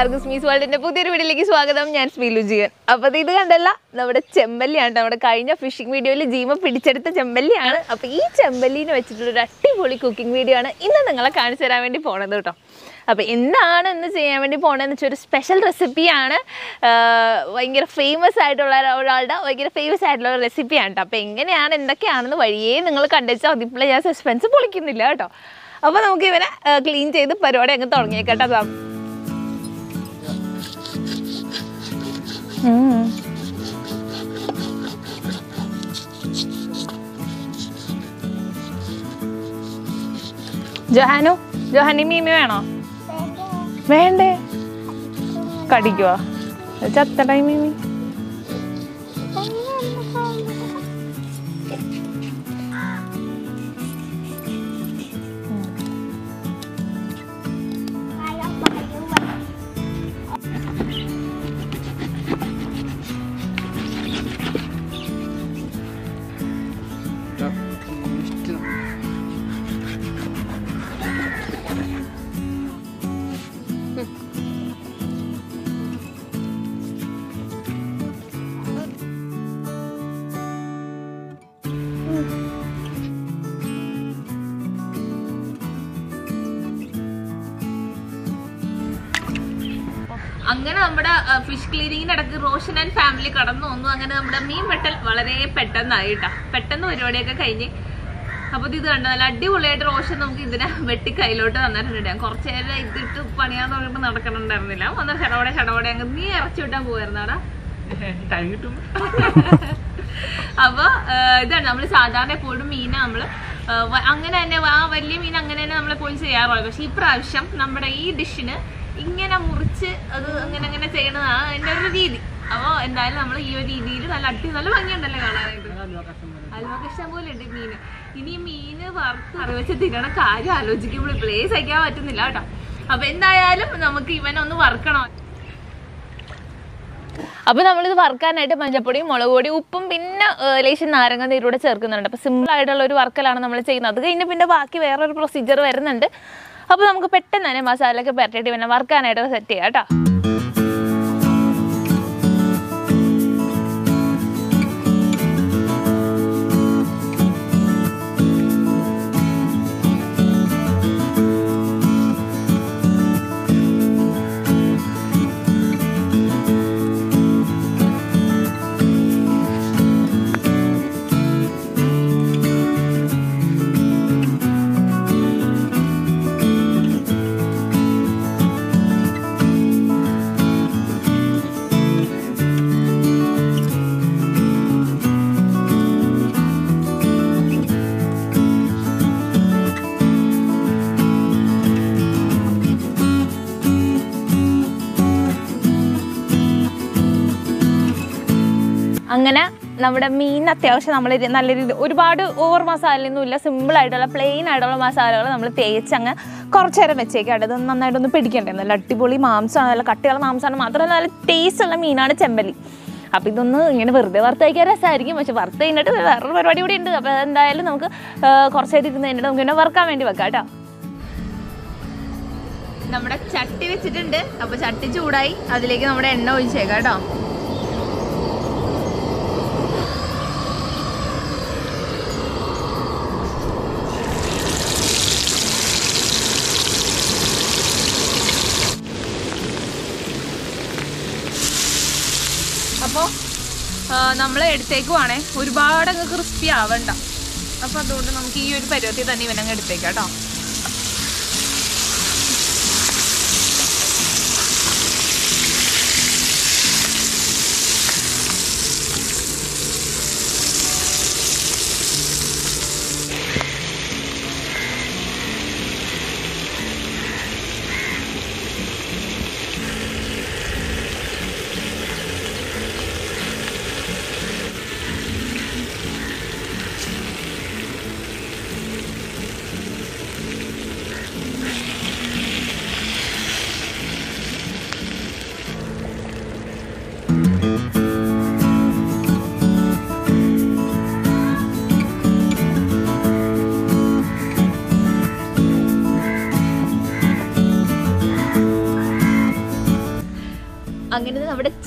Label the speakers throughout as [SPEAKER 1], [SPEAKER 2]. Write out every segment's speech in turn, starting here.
[SPEAKER 1] എല്ലാവർക്കും സ്മീസ് വേൾഡിന്റെ പുതിയൊരു വീഡിയോയിലേക്ക് സ്വാഗതം ഞാൻ സ്മീലു ജിയൻ അപ്പൊ ഇത് കണ്ടല്ല നമ്മുടെ ചെമ്പല്ലിയാണ് നമ്മുടെ കഴിഞ്ഞ ഫിഷിംഗ് വീഡിയോയിൽ ജീവ പിടിച്ചെടുത്ത ചെമ്പല്ലിയാണ് അപ്പൊ ഈ ചെമ്പല്ലിനെ വെച്ചിട്ടുള്ള ഒരു അടിപൊളി കുക്കിംഗ് വീഡിയോ ആണ് ഇന്ന് നിങ്ങളെ കാണിച്ചു തരാൻ വേണ്ടി പോണത് കേട്ടോ അപ്പോൾ എന്താണ് ഇന്ന് ചെയ്യാൻ വേണ്ടി പോണതെന്ന് വെച്ചാൽ ഒരു സ്പെഷ്യൽ റെസിപ്പിയാണ് ഭയങ്കര ഫേമസ് ആയിട്ടുള്ള ഒരാളുടെ ഭയങ്കര ഫേമസ് ആയിട്ടുള്ള ഒരു റെസിപ്പിയാണ് കേട്ടോ അപ്പോൾ എങ്ങനെയാണ് എന്തൊക്കെയാണെന്ന് വഴിയേ നിങ്ങൾ കണ്ടുവച്ചാൽ മതി ഇപ്പോൾ ഞാൻ സസ്പെൻസ് പൊളിക്കുന്നില്ല കേട്ടോ അപ്പോൾ നമുക്ക് ഇവനെ ക്ലീൻ ചെയ്ത് പരിപാടി അങ്ങ് തുടങ്ങിയേക്കട്ടോ സാം ജൊഹാനു ജൊഹാനി മീമി വേണോ വേണ്ടേ കടിക്കുവോ ചത്തട മീമി അങ്ങനെ നമ്മുടെ ഫിഷ് ക്ലീനിങ്ങിന്റെ ഇടയ്ക്ക് റോഷൻ ആൻഡ് ഫാമിലി കടന്നു വന്നു അങ്ങനെ നമ്മുടെ മീൻ വെട്ടൽ വളരെ പെട്ടെന്നായിട്ടാ പെട്ടെന്ന് പരിപാടിയൊക്കെ കഴിഞ്ഞ് അപ്പൊ ഇത് കണ്ടോ നല്ല അടിപൊളിയായിട്ട് റോഷൻ നമുക്ക് ഇതിനെ വെട്ടി കയ്യിലോട്ട് തന്നിട്ടുണ്ട് ഞാൻ കുറച്ചു നേരം ഇതിട്ട് പണിയാൻ തുടങ്ങുമ്പോൾ നടക്കണുണ്ടായിരുന്നില്ല വന്ന ഷടോടെ ഷടോടെ അങ്ങ് നീ ഇറച്ചി വിട്ടാൻ പോയിരുന്നാടാ
[SPEAKER 2] ടൈം കിട്ടും
[SPEAKER 1] അപ്പൊ ഇതാണ് നമ്മൾ സാധാരണ എപ്പോഴും മീൻ നമ്മൾ അങ്ങനെ തന്നെ ആ വലിയ മീൻ അങ്ങനെ തന്നെ നമ്മളെപ്പോഴും ചെയ്യാറുള്ളത് പക്ഷെ ഈ പ്രാവശ്യം നമ്മുടെ ഈ ഡിഷിന് ഇങ്ങനെ മുറിച്ച് അത് അങ്ങനെ അങ്ങനെ ചെയ്യണതാണ് അതിന്റെ ഒരു രീതി അപ്പൊ എന്തായാലും നമ്മൾ ഈ ഒരു രീതിയിൽ നല്ല അടി നല്ല ഭംഗിയുണ്ടല്ലോ കാണാനായിട്ട് അൽവക്ക ഇഷ്ടം പോലെ ഉണ്ട് മീന് ഇനി ഈ മീന് വറുത്ത് കറി വെച്ച് തിന്നണ കാര്യം ആലോചിക്കുമ്പോൾ ഇപ്പോഴേ സഹിക്കാൻ പറ്റുന്നില്ല കേട്ടോ അപ്പൊ എന്തായാലും നമുക്ക് ഇവനൊന്ന് വറുക്കണം അപ്പോൾ നമ്മളിത് വറുക്കാനായിട്ട് മഞ്ഞപ്പൊടിയും മുളക് പൊടിയും ഉപ്പും പിന്നെ ഏഹ്, ലേശം നാരങ്ങ നീരൂടെ ചേർക്കുന്നുണ്ട് അപ്പോൾ സിമ്പിൾ ആയിട്ടുള്ള ഒരു വർക്കലാണ് നമ്മൾ ചെയ്യുന്നത് അത് കഴിഞ്ഞ് പിന്നെ ബാക്കി വേറൊരു പ്രൊസീജിയർ വരുന്നുണ്ട് അപ്പോൾ നമുക്ക് പെട്ടെന്ന് തന്നെ മസാലയൊക്കെ പരട്ടിയിട്ട് പിന്നെ വറുക്കാനായിട്ട് സെറ്റ് ചെയ്യാം കേട്ടോ അങ്ങനെ നമ്മുടെ മീൻ അത്യാവശ്യം നമ്മൾ നല്ല രീതി ഒരുപാട് ഓവർ മസാലയൊന്നും ഇല്ല സിമ്പിൾ ആയിട്ടുള്ള പ്ലെയിൻ ആയിട്ടുള്ള മസാലകൾ നമ്മൾ തേച്ച് അങ്ങ് കുറച്ച് നേരം വെച്ചേക്കാണ് ഇത് നന്നായിട്ടൊന്ന് പിടിക്കണ്ടേ നല്ല അടിപൊളി മാംസമാണ് നല്ല കട്ടിയുള്ള മാംസമാണ് മാത്രമല്ല നല്ല ടേസ്റ്റ് ഉള്ള മീനാണ് ചെമ്പല്ലി അപ്പം ഇതൊന്ന് ഇങ്ങനെ വെറുതെ വറുത്ത് കഴിക്കാൻ രസമായിരിക്കും പക്ഷെ വറുത്ത് കഴിഞ്ഞിട്ട് വേറൊരു പരിപാടി കൂടി ഉണ്ട് അപ്പോൾ എന്തായാലും നമുക്ക് ആ, കുറച്ച് നേരം ഇരുന്ന് കഴിഞ്ഞിട്ട് നമുക്ക് പിന്നെ വറുക്കാൻ വേണ്ടി വെക്കാം കേട്ടോ നമ്മുടെ ചട്ടി വെച്ചിട്ടുണ്ട് അപ്പോൾ ചട്ടി ചൂടായി അതിലേക്ക് നമ്മുടെ എണ്ണ ഒഴിച്ചേക്കാം കേട്ടോ അപ്പോൾ നമ്മൾ എടുത്തേക്കുവാണേ ഒരുപാട് അങ്ങ് ക്രിസ്പി ആവണ്ട അപ്പോൾ അതുകൊണ്ട് നമുക്ക് ഈ ഒരു പരുവത്തിൽ തന്നെ ഇവനങ്ങ് എടുത്തേക്കാം കേട്ടോ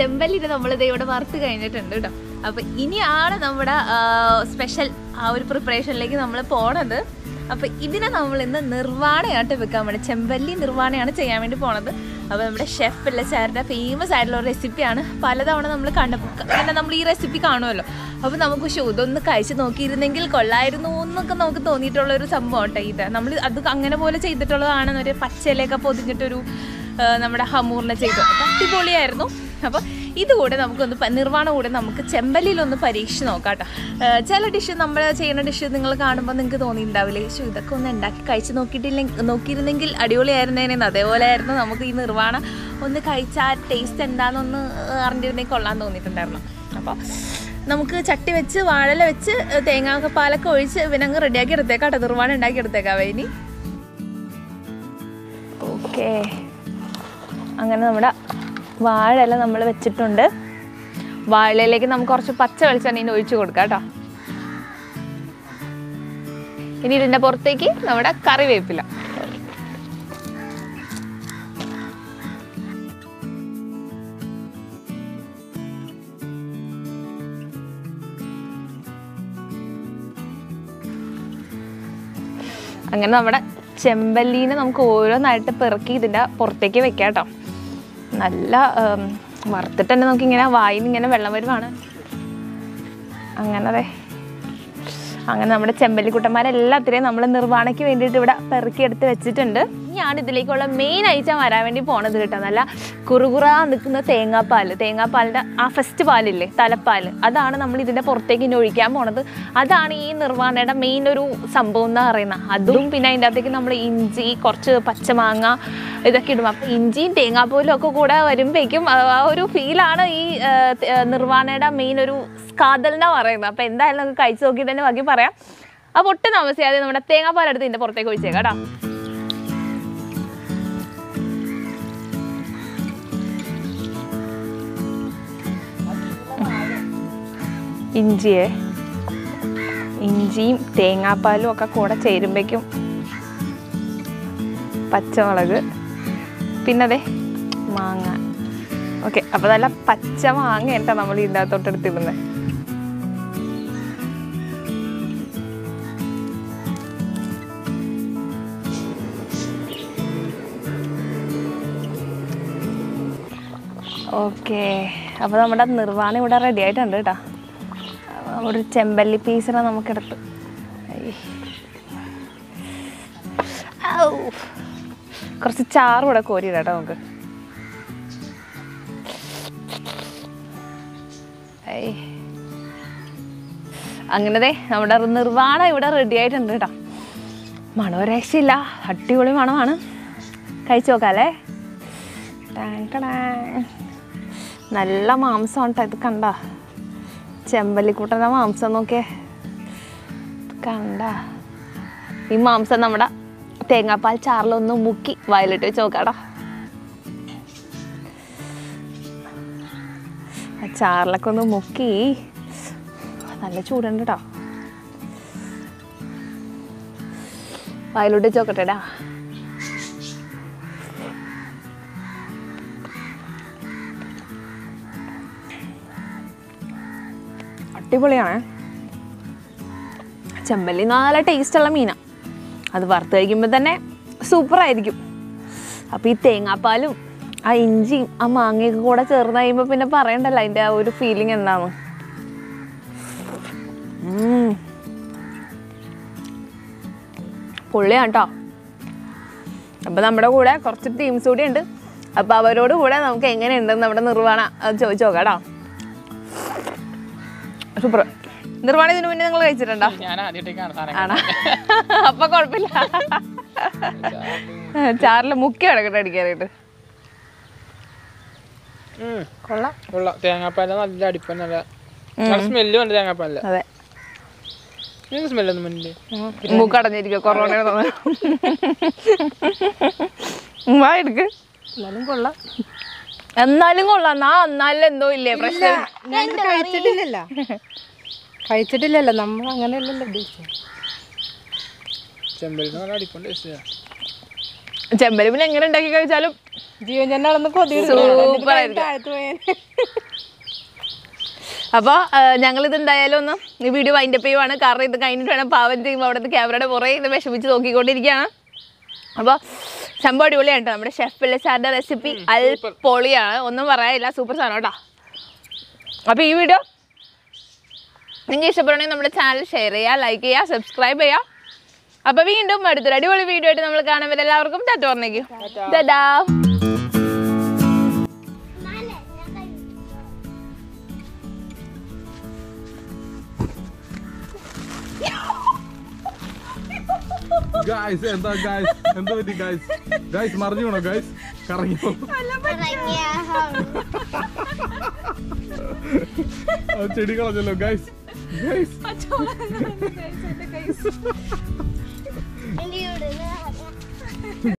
[SPEAKER 1] ചെമ്പല്ലിന് നമ്മളിത് ഇവിടെ വറുത്ത് കഴിഞ്ഞിട്ടുണ്ട് കേട്ടോ അപ്പൊ ഇനിയാണ് നമ്മുടെ സ്പെഷ്യൽ ആ ഒരു പ്രിപ്പറേഷനിലേക്ക് നമ്മൾ പോണത് അപ്പൊ ഇതിനെ നമ്മൾ ഇന്ന് നിർവ്വാണയായിട്ട് വെക്കാൻ വേണ്ടി ചെമ്പല്ലി നിർവ്വാണയാണ് ചെയ്യാൻ വേണ്ടി പോണത് അപ്പൊ നമ്മുടെ ഷെഫ് പിള്ളച്ചാരുടെ ഫേമസ് ആയിട്ടുള്ള ഒരു റെസിപ്പിയാണ് പലതവണ നമ്മൾ കണ്ട കാരണം നമ്മൾ ഈ റെസിപ്പി കാണുമല്ലോ അപ്പൊ നമുക്ക് ശോ, ഇതൊന്ന് കഴിച്ച് നോക്കിയിരുന്നെങ്കിൽ കൊള്ളായിരുന്നു എന്നൊക്കെ നമുക്ക് തോന്നിയിട്ടുള്ള ഒരു സംഭവം കേട്ടോ ഇത് നമ്മൾ അത് അങ്ങനെ പോലെ ചെയ്തിട്ടുള്ളതാണ് ഒരു പച്ചയിലൊക്കെ പൊതിഞ്ഞിട്ടൊരു ആ, നമ്മുടെ ഹമൂറിനെ ചെയ്തു അപ്പൊ അടിപൊളിയായിരുന്നു അപ്പോൾ ഇതുകൂടെ നമുക്കൊന്ന് പ- നിർവ്വാണം കൂടെ നമുക്ക് ചെമ്പല്ലിയിലൊന്ന് പരീക്ഷിച്ച് നോക്കാം കേട്ടോ ആ, ചില ഡിഷ് നമ്മൾ ചെയ്യുന്ന ഡിഷ് നിങ്ങൾ കാണുമ്പോൾ നിങ്ങൾക്ക് തോന്നിയിട്ടുണ്ടാവില്ലേ ശോ ഇതൊക്കെ ഒന്ന് ഉണ്ടാക്കി കഴിച്ച് നോക്കിയിട്ടില്ലെങ്കിൽ നോക്കിയിരുന്നെങ്കിൽ അടിപൊളിയായിരുന്നേനെന്ന് അതേപോലെ ആയിരുന്നു നമുക്ക് ഈ നിർവ്വാണം ഒന്ന് കഴിച്ചാൽ ടേസ്റ്റ് എന്താണെന്നൊന്ന് അറിഞ്ഞിരുന്നെങ്കിൽ കൊള്ളാൻ തോന്നിയിട്ടുണ്ടായിരുന്നു അപ്പോൾ നമുക്ക് ചട്ടി വെച്ച് വാഴല വെച്ച് തേങ്ങാ പാലൊക്കെ ഒഴിച്ച് വിനങ്ങ് റെഡിയാക്കി എടുത്തേക്കാം കേട്ടോ നിർവ്വാണം ഉണ്ടാക്കി എടുത്തേക്കാം ഇനി ഓക്കേ അങ്ങനെ നമ്മുടെ വാഴയില നമ്മൾ വെച്ചിട്ടുണ്ട് വാഴയിലേക്ക് നമുക്ക് കുറച്ച് പച്ച വെളിച്ചെണ്ണ ഇനി ഒഴിച്ചു കൊടുക്കാം കേട്ടോ ഇനി ഇതിൻ്റെ പുറത്തേക്ക് നമ്മുടെ കറിവേപ്പില അങ്ങനെ നമ്മുടെ ചെമ്പല്ലീനെ നമുക്ക് ഓരോന്നായിട്ട് പെറുക്കി ഇതിൻ്റെ പുറത്തേക്ക് വെക്കാം കേട്ടോ നല്ല ഉം, വറുത്തിട്ട് തന്നെ നമുക്ക് ഇങ്ങനെ വായിൽ ഇങ്ങനെ വെള്ളം വരുവാണ് അങ്ങനെ അതെ അങ്ങനെ നമ്മുടെ ചെമ്പല്ലിക്കുട്ടന്മാരെല്ലാത്തിനെയും നമ്മൾ നിർവ്വാണയ്ക്ക് വേണ്ടിയിട്ട് ഇവിടെ പെറുക്കി എടുത്ത് വെച്ചിട്ടുണ്ട് ഞാൻ ഇതിലേക്കുള്ള മെയിൻ ഐറ്റം വരാൻ വേണ്ടി പോണത് കേട്ടോ നല്ല കുറുകുറാ നിൽക്കുന്ന തേങ്ങാപ്പാൽ തേങ്ങാപ്പാലിൻ്റെ ആ ഫസ്റ്റ് പാലില്ലേ തലപ്പാൽ അതാണ് നമ്മൾ ഇതിൻ്റെ പുറത്തേക്ക് ഇനി ഒഴിക്കാൻ പോണത് അതാണ് ഈ നിർവ്വാണയുടെ മെയിൻ ഒരു സംഭവം എന്ന് പറയുന്നത് അതും പിന്നെ അതിൻ്റെ അകത്തേക്ക് നമ്മൾ ഇഞ്ചി കുറച്ച് പച്ചമാങ്ങ ഇതൊക്കെ ഇടും അപ്പം ഇഞ്ചിയും തേങ്ങാപ്പാലും ഒക്കെ കൂടെ വരുമ്പോഴേക്കും ആ ആ ഒരു ഫീലാണ് ഈ ആ, ത- ആ, നിർവ്വാണയുടെ മെയിൻ ഒരു കാതൽ എന്നാ പറയുന്നത് അപ്പം എന്തായാലും നമുക്ക് കഴിച്ചു നോക്കിയിട്ട് തന്നെ ബാക്കി പറയാം അപ്പോൾ ഒട്ടും താമസിയാതെ നമ്മുടെ തേങ്ങാപ്പാൽ എടുത്ത് ഇതിൻ്റെ പുറത്തേക്ക് ഒഴിച്ചേക്കാം കേട്ടോ ഇഞ്ചിയെ ഇഞ്ചിയും തേങ്ങാപ്പാലും ഒക്കെ കൂടെ ചേരുമ്പോഴേക്കും പച്ചമുളക് പിന്നെ അതെ മാങ്ങ ഓക്കെ അപ്പോൾ നല്ല പച്ച മാങ്ങ കേട്ടോ നമ്മൾ ഇതിൻ്റെ അകത്തോട്ട് എടുത്തിടുന്നത് ഓക്കെ അപ്പോൾ നമ്മുടെ നിർവ്വാണം ഇവിടെ റെഡി ആയിട്ടുണ്ട് കേട്ടോ അപ്പോൾ ഒരു ചെമ്പല്ലി പീസിനെ നമുക്കെടുത്ത് ഐ. ഔ. കുറച്ച് ചാറ് കൂടെ കോരിയിടാം കേട്ടോ നമുക്ക് ഐ. അങ്ങനത്തെ നമ്മുടെ നിർവ്വാണം ഇവിടെ റെഡി ആയിട്ടുണ്ട് കേട്ടോ മണം രക്ഷയില്ല അടിപൊളി മണമാണ് കഴിച്ചു നോക്കാല്ലേ ടാങ് ടടാങ്. നല്ല മാംസമാണ് കേട്ടോ ഇത് കണ്ട ചെമ്പല്ലിക്കൂട്ടൻ്റെ മാംസം നോക്കിയേ ഇത് കണ്ട ഈ മാംസം നമ്മുടെ തേങ്ങാപ്പാൽ ചാറിലൊന്ന് മുക്കി വയലിട്ട് വെച്ച് നോക്കാടാ ആ ചാറിലൊക്കെ ഒന്ന് മുക്കി നല്ല ചൂടുണ്ട് കേട്ടോ വയലോട്ട് വെച്ച് നോക്കട്ടെടാ അടിപൊളിയാണ് ചെമ്പല്ലി നല്ല ടേസ്റ്റുള്ള മീനാണ് അത് വറുത്ത് കഴിക്കുമ്പോൾ തന്നെ സൂപ്പറായിരിക്കും അപ്പോൾ ഈ തേങ്ങാപ്പാലും ആ ഇഞ്ചിയും ആ മാങ്ങയൊക്കെ കൂടെ ചേർന്ന് കഴിയുമ്പോൾ പിന്നെ പറയണ്ടല്ലോ അതിൻ്റെ ആ ഒരു ഫീലിംഗ് എന്താണ് ഉം. പൊള്ളിയാണ് കേട്ടോ അപ്പോൾ നമ്മുടെ കൂടെ കുറച്ച് ടീംസ് കൂടി ഉണ്ട് അപ്പോൾ അവരോട് കൂടെ നമുക്ക് എങ്ങനെയുണ്ടെന്ന് നമ്മുടെ നിർവ്വാണ അത് ചോദിച്ചു നോക്കാം കേട്ടോ സൂപ്പർ നിർവ്വാണ ഇതിനു മുന്നേ നിങ്ങൾ കഴിച്ചിട്ടുണ്ടോ
[SPEAKER 2] ഞാൻ ആദ്യമായിട്ടേക്കാണ് സാധനം
[SPEAKER 1] ആണോ അപ്പൊ കുഴപ്പമില്ല ചാറില് മുക്കി കിടക്കട്ടെ അടിക്കാനായിട്ട്
[SPEAKER 2] ഉം.
[SPEAKER 1] കൊള്ളാം
[SPEAKER 2] കൊള്ളാം തേങ്ങാപ്പാല നല്ല അടിപ്പൻ നല്ല നല്ല സ്മെല്ലും ഉണ്ട് തേങ്ങാപ്പാലില്
[SPEAKER 1] അതെ
[SPEAKER 2] നിങ്ങൾക്ക് സ്മെല്ലൊന്നും മുന്നില്
[SPEAKER 1] മൂക്കടഞ്ഞിരിക്കുക കൊറോണ വാ എടുക്ക്
[SPEAKER 3] എന്നാലും കൊള്ളാം
[SPEAKER 1] എന്നാലും കൊള്ളാം നാ എന്നാലും എന്തോ ഇല്ലേ പ്രശ്നം
[SPEAKER 3] ഞാൻ കഴിച്ചിട്ടില്ലല്ല കഴിച്ചിട്ടില്ലല്ലോ നമ്മൾ അങ്ങനെയല്ലല്ലോ ഉദ്ദേശിച്ചത്
[SPEAKER 2] ചെമ്പലിന് നല്ല അടിപ്പൻ ടേസ്റ്റ്
[SPEAKER 1] ചെമ്പല് പിന്നെ എങ്ങനെ ഉണ്ടാക്കി കഴിച്ചാലും
[SPEAKER 3] ജീവൻ ചെന്നാളൊന്ന് കൊതി
[SPEAKER 1] Super ആയിരിക്കും.
[SPEAKER 3] താഴ്ത്തു പോയാൽ
[SPEAKER 1] അപ്പോൾ ഞങ്ങൾ ഇത് എന്തായാലും ഒന്ന് ഈ വീഡിയോ വൈൻഡ് അപ്പ് ചെയ്യുവാണ് കാരണം ഇത് കഴിഞ്ഞിട്ട് വേണം പാവം ചെയ്യുമ്പോൾ അവിടെ നിന്ന് ക്യാമറയുടെ പുറകെ ഇത് വിഷമിച്ച് നോക്കിക്കൊണ്ടിരിക്കുകയാണ് അപ്പോൾ സംഭവം അടിപൊളിയാണ് കേട്ടോ നമ്മുടെ ഷെഫ് പിള്ളച്ചാറിൻ്റെ റെസിപ്പി അൽ പൊളിയാണ് ഒന്നും പറയാനില്ല സൂപ്പർ സാധനം കേട്ടോ അപ്പോൾ ഈ വീഡിയോ നിങ്ങൾക്ക് ഇഷ്ടപ്പെടണമെങ്കിൽ നമ്മുടെ ചാനൽ ഷെയർ ചെയ്യുക ലൈക്ക് ചെയ്യുക സബ്സ്ക്രൈബ് ചെയ്യുക അപ്പോൾ വീണ്ടും അടുത്തൊരു അടിപൊളി വീഡിയോ ആയിട്ട് നമ്മൾ കാണുമ്പോൾ എല്ലാവർക്കും തട്ട് പറഞ്ഞേക്കും ടാ
[SPEAKER 4] ഗായ്സ് എന്താ ഗായ്സ് എന്താ പറ്റി ഗായ്സ് ഗായ്സ് മറിഞ്ഞു വീണോ ഗായ്സ് കറങ്ങി ആ ചെടി കളഞ്ഞല്ലോ ഗായ്സ് ഗായ്സ്
[SPEAKER 5] എനിക്ക് ഇവിടെ